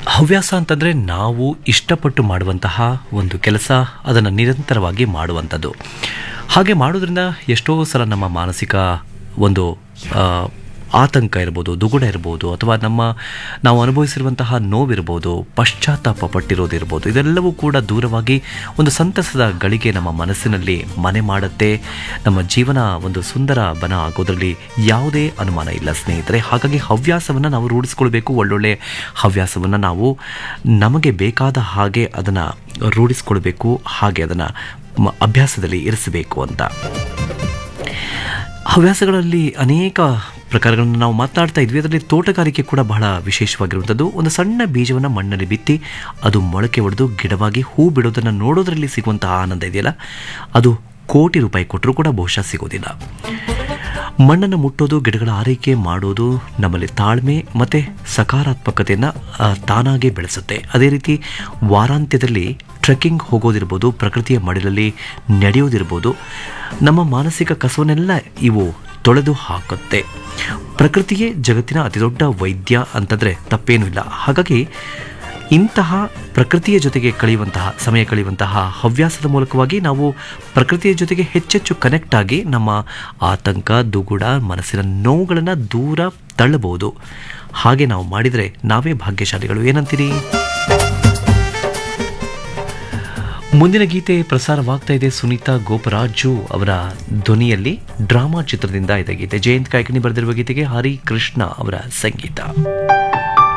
ಹವ್ಯಾಸ ಅಂತಂದರೆ ನಾವು ಇಷ್ಟಪಟ್ಟು ಮಾಡುವಂತಹ ಒಂದು ಕೆಲಸ ಅದನ್ನು ನಿರಂತರವಾಗಿ ಮಾಡುವಂಥದ್ದು ಹಾಗೆ ಮಾಡೋದ್ರಿಂದ ಎಷ್ಟೋ ಸಲ ನಮ್ಮ ಮಾನಸಿಕ ಒಂದು ಆ, ಆತಂಕ ಇರ್ಬೋದು ದುಗುಡ ಇರ್ಬೋದು ಅಥವಾ ನಮ್ಮ ನಾವು ಅನುಭವಿಸಿರುವಂತಹ ನೋವಿರ್ಬೋದು ಪಶ್ಚಾತ್ತಾಪ ಪಟ್ಟಿರೋದಿರ್ಬೋದು ಇದೆಲ್ಲವೂ ಕೂಡ ದೂರವಾಗಿ ಒಂದು ಸಂತಸದ ಗಳಿಗೆ ನಮ್ಮ ಮನಸ್ಸಿನಲ್ಲಿ ಮನೆ ಮಾಡುತ್ತೆ ನಮ್ಮ ಜೀವನ ಒಂದು ಸುಂದರ ಬನ ಆಗೋದ್ರಲ್ಲಿ ಯಾವುದೇ ಅನುಮಾನ ಇಲ್ಲ ಸ್ನೇಹಿತರೆ ಹಾಗಾಗಿ ಹವ್ಯಾಸವನ್ನು ನಾವು ರೂಢಿಸ್ಕೊಳ್ಬೇಕು ಒಳ್ಳೊಳ್ಳೆ ಹವ್ಯಾಸವನ್ನು ನಾವು ನಮಗೆ ಬೇಕಾದ ಹಾಗೆ ಅದನ್ನು ರೂಢಿಸ್ಕೊಳ್ಬೇಕು ಹಾಗೆ ಅದನ್ನು ಮ- ಅಭ್ಯಾಸದಲ್ಲಿ ಇರಿಸಬೇಕು ಅಂತ ಹವ್ಯಾಸಗಳಲ್ಲಿ ಅನೇಕ ಪ್ರಕಾರಗಳನ್ನು ನಾವು ಮಾತನಾಡ್ತಾ ಇದ್ವಿ ಅದರಲ್ಲಿ ತೋಟಗಾರಿಕೆ ಕೂಡ ಬಹಳ ವಿಶೇಷವಾಗಿರುವಂಥದ್ದು ಒಂದು ಸಣ್ಣ ಬೀಜವನ್ನು ಮಣ್ಣಲ್ಲಿ ಬಿತ್ತಿ ಅದು ಮೊಳಕೆ ಹೊಡೆದು ಗಿಡವಾಗಿ ಹೂ ಬಿಡೋದನ್ನು ನೋಡೋದರಲ್ಲಿ ಸಿಗುವಂತಹ ಆನಂದ ಇದೆಯಲ್ಲ ಅದು ಕೋಟಿ ರೂಪಾಯಿ ಕೊಟ್ಟರೂ ಕೂಡ ಬಹುಶಃ ಸಿಗೋದಿಲ್ಲ ಮಣ್ಣನ್ನು ಮುಟ್ಟೋದು ಗಿಡಗಳ ಆರೈಕೆ ಮಾಡೋದು ನಮ್ಮಲ್ಲಿ ತಾಳ್ಮೆ ಮತ್ತು ಸಕಾರಾತ್ಮಕತೆಯನ್ನು ಆ, ತಾನಾಗೇ ಬೆಳೆಸುತ್ತೆ ಅದೇ ರೀತಿ ವಾರಾಂತ್ಯದಲ್ಲಿ ಟ್ರೆಕ್ಕಿಂಗ್ ಹೋಗೋದಿರ್ಬೋದು ಪ್ರಕೃತಿಯ ಮಡಿಲಲ್ಲಿ ನಡೆಯೋದಿರ್ಬೋದು ನಮ್ಮ ಮಾನಸಿಕ ಕಸವನ್ನೆಲ್ಲ ಇವು ತೊಳೆದು ಹಾಕುತ್ತೆ ಪ್ರಕೃತಿಯೇ ಜಗತ್ತಿನ ಅತಿದೊಡ್ಡ ವೈದ್ಯ ಅಂತಂದರೆ ತಪ್ಪೇನೂ ಇಲ್ಲ ಹಾಗಾಗಿ ಇಂತಹ ಪ್ರಕೃತಿಯ ಜೊತೆಗೆ ಕಳೆಯುವಂತಹ ಸಮಯ ಕಳೆಯುವಂತಹ ಹವ್ಯಾಸದ ಮೂಲಕವಾಗಿ ನಾವು ಪ್ರಕೃತಿಯ ಜೊತೆಗೆ ಹೆಚ್ಚೆಚ್ಚು ಕನೆಕ್ಟ್ ಆಗಿ ನಮ್ಮ ಆತಂಕ ದುಗುಡ ಮನಸ್ಸಿನ ನೋವುಗಳನ್ನು ದೂರ ತಳ್ಳಬಹುದು ಹಾಗೆ ನಾವು ಮಾಡಿದರೆ ನಾವೇ ಭಾಗ್ಯಶಾಲಿಗಳು ಏನಂತೀರಿ ಮುಂದಿನ ಗೀತೆ ಪ್ರಸಾರವಾಗ್ತಾ ಇದೆ ಸುನೀತಾ ಗೋಪರಾಜು ಅವರ ಧ್ವನಿಯಲ್ಲಿ ಡ್ರಾಮಾ ಚಿತ್ರದಿಂದ ಇದೆ ಗೀತೆ ಜಯಂತ್ ಕಾಯ್ಕಣಿ ಬರೆದಿರುವ ಗೀತೆಗೆ ಹರಿ ಕೃಷ್ಣ ಅವರ ಸಂಗೀತ